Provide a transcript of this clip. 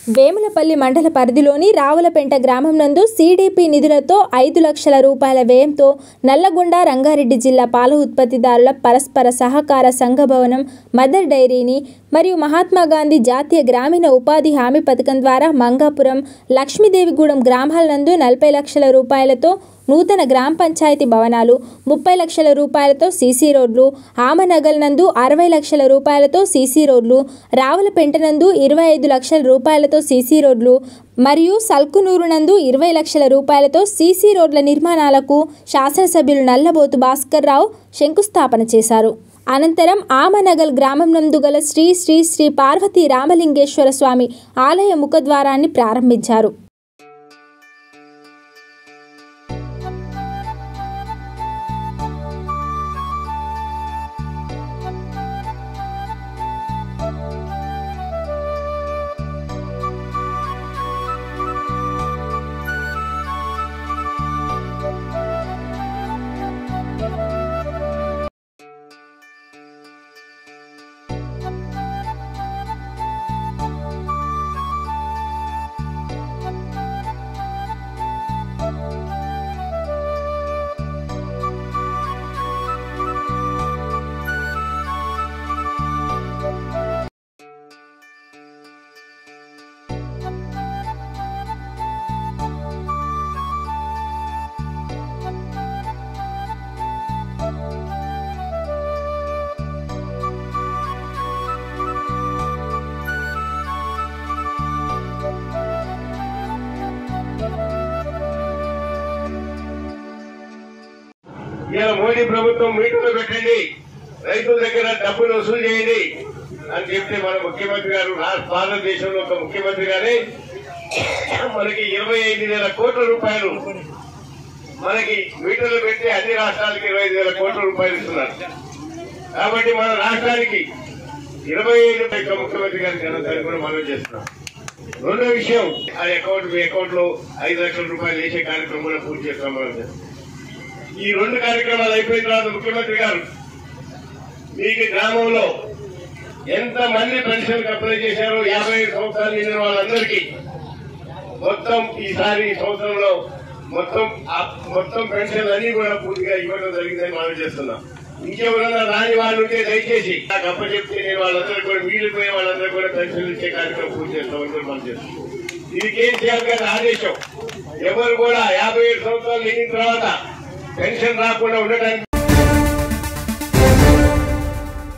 వేములపల్లి మండల పరిధిలోని రావులపెంట గ్రామం నందు సీడీపీ నిధులతో ఐదు లక్షల రూపాయల వ్యయంతో నల్లగొండ రంగారెడ్డి జిల్లా పాల ఉత్పత్తిదారుల పరస్పర సహకార సంఘ భవనం మదర్ డైరీని మరియు మహాత్మా గాంధీ జాతీయ గ్రామీణ ఉపాధి హామీ పథకం ద్వారా మంగాపురం లక్ష్మీదేవిగూడెం గ్రామాల నందు నలభై లక్షల రూపాయలతో నూతన గ్రామ పంచాయతీ భవనాలు ముప్పై లక్షల రూపాయలతో సీసీ రోడ్లు ఆమనగల్ నందు అరవై లక్షల రూపాయలతో సీసీ రోడ్లు రావులపెంట నందు ఇరవై ఐదు లక్షల రూపాయలతో సీసీ రోడ్లు మరియు సల్కునూరు నందు ఇరవై లక్షల రూపాయలతో సీసీ రోడ్ల నిర్మాణాలకు శాసనసభ్యులు నల్లబోతు భాస్కర్ రావు శంకుస్థాపన చేశారు అనంతరం ఆమనగల్ గ్రామం నందు గల శ్రీ శ్రీ శ్రీ పార్వతీ రామలింగేశ్వర స్వామి ఆలయ ముఖద్వారాన్ని ప్రారంభించారు ఇలా మోడీ ప్రభుత్వం మీటింగ్లు పెట్టండి రైతుల దగ్గర డబ్బులు వసూలు చేయండి అని చెప్తే మన ముఖ్యమంత్రి గారు రాష్ట్ర భారతదేశంలో ఒక ముఖ్యమంత్రి గారే మనకి ఇరవై ఐదు వేల కోట్ల రూపాయలు మనకి మీటర్లు పెట్టి అన్ని రాష్ట్రాలకి ఇరవై ఐదు వేల కోట్ల రూపాయలు ఇస్తున్నారు కాబట్టి మన రాష్ట్రానికి ఇరవై ఐదు యొక్క ముఖ్యమంత్రి గారికి ఘనతని కూడా మనం చేస్తున్నాం రెండో విషయం ఆ అకౌంట్ మీ అకౌంట్ లో ఐదు లక్షల రూపాయలు వేసే కార్యక్రమం కూడా పూర్తి చేస్తాం మనం ఈ రెండు కార్యక్రమాలు అయిపోయిన తర్వాత ముఖ్యమంత్రి గారు మీకు గ్రామంలో ఎంత మంది పెన్షన్ అప్లై చేశారో యాభై ఐదు సంవత్సరాలు నిండిన వాళ్ళందరికీ మొత్తం ఈసారి ఈ సంవత్సరంలో మొత్తం ఆ- మొత్తం పెన్షన్లు అన్ని కూడా పూర్తిగా ఇవ్వడం జరిగిందని మనం చేస్తున్నాం ఇంకెవరన్నా రాని వాళ్ళు ఉంటే దయచేసి నాకు అప్పచెప్తే నేను వాళ్ళందరూ కూడా మిగిలిపోయే వాళ్ళందరూ కూడా పెన్షన్లు ఇచ్చే కార్యక్రమం పూర్తి చేస్తామని కూడా మనం చేస్తున్నాం ఇది కేసీఆర్ గారి ఆదేశం ఎవరు కూడా యాభై ఏడు సంవత్సరాలు నిండిన తర్వాత పెన్షన్ రాకుండా ఉండటానికి